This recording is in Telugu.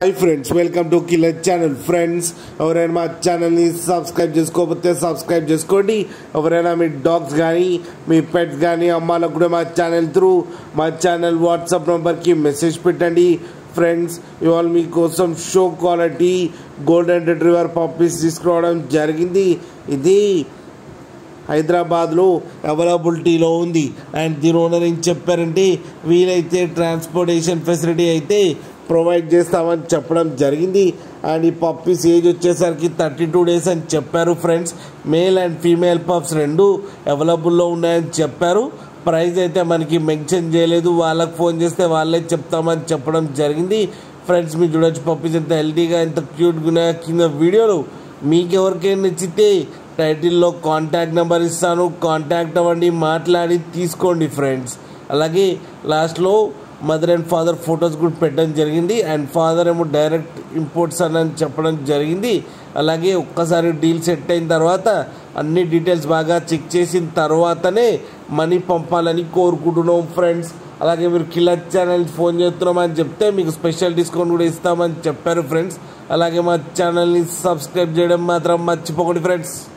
hi friends welcome to killer channel friends ఎవరైనా మా ఛానల్ని సబ్స్క్రైబ్ చేసుకోకపోతే సబ్స్క్రైబ్ చేసుకోండి ఎవరైనా మీ డాగ్స్ కానీ మీ పెట్స్ కానీ అమ్మాలకు కూడా మా ఛానల్ త్రూ మా ఛానల్ వాట్సాప్ నెంబర్కి మెసేజ్ పెట్టండి ఫ్రెండ్స్ ఇవాళ మీకోసం show quality golden retriever puppies తీసుకురావడం జరిగింది ఇది హైదరాబాద్లో అవైలబిలిటీలో ఉంది అండ్ దీని ఓనర్ ఏం చెప్పారంటే వీలైతే ట్రాన్స్పోర్టేషన్ ఫెసిలిటీ అయితే ప్రొవైడ్ చేస్తామని చెప్పడం జరిగింది అండ్ ఈ పప్పీస్ ఏజ్ వచ్చేసరికి థర్టీ టూ డేస్ అని చెప్పారు friends male and female pups రెండు అవైలబుల్లో ఉన్నాయని చెప్పారు ప్రైస్ అయితే మనకి మెన్షన్ చేయలేదు వాళ్ళకి ఫోన్ చేస్తే వాళ్ళే చెప్తామని చెప్పడం జరిగింది ఫ్రెండ్స్ మీరు చూడొచ్చు పప్పీస్ ఎంత హెల్తీగా ఎంత క్యూట్గా ఉన్నాయో కింద వీడియోలు మీకు ఎవరికైనా నచ్చితే టైటిల్లో కాంటాక్ట్ నెంబర్ ఇస్తాను కాంటాక్ట్ అవ్వండి మాట్లాడి తీసుకోండి ఫ్రెండ్స్ అలాగే లాస్ట్లో మదర్ అండ్ ఫాదర్ ఫొటోస్ కూడా పెట్టడం జరిగింది అండ్ ఫాదర్ ఏమో డైరెక్ట్ ఇంపోర్ట్స్ అని చెప్పడం జరిగింది అలాగే ఒక్కసారి డీల్ సెట్ అయిన తర్వాత అన్ని డీటెయిల్స్ బాగా చెక్ చేసిన తర్వాతనే మనీ పంపాలని కోరుకుంటున్నాం ఫ్రెండ్స్ అలాగే మీరు కిలర్ ఛానల్ ఫోన్ చేస్తున్నామని చెప్తే మీకు స్పెషల్ డిస్కౌంట్ కూడా ఇస్తామని చెప్పారు ఫ్రెండ్స్ అలాగే మా ఛానల్ని సబ్స్క్రైబ్ చేయడం మాత్రం మర్చిపోకండి ఫ్రెండ్స్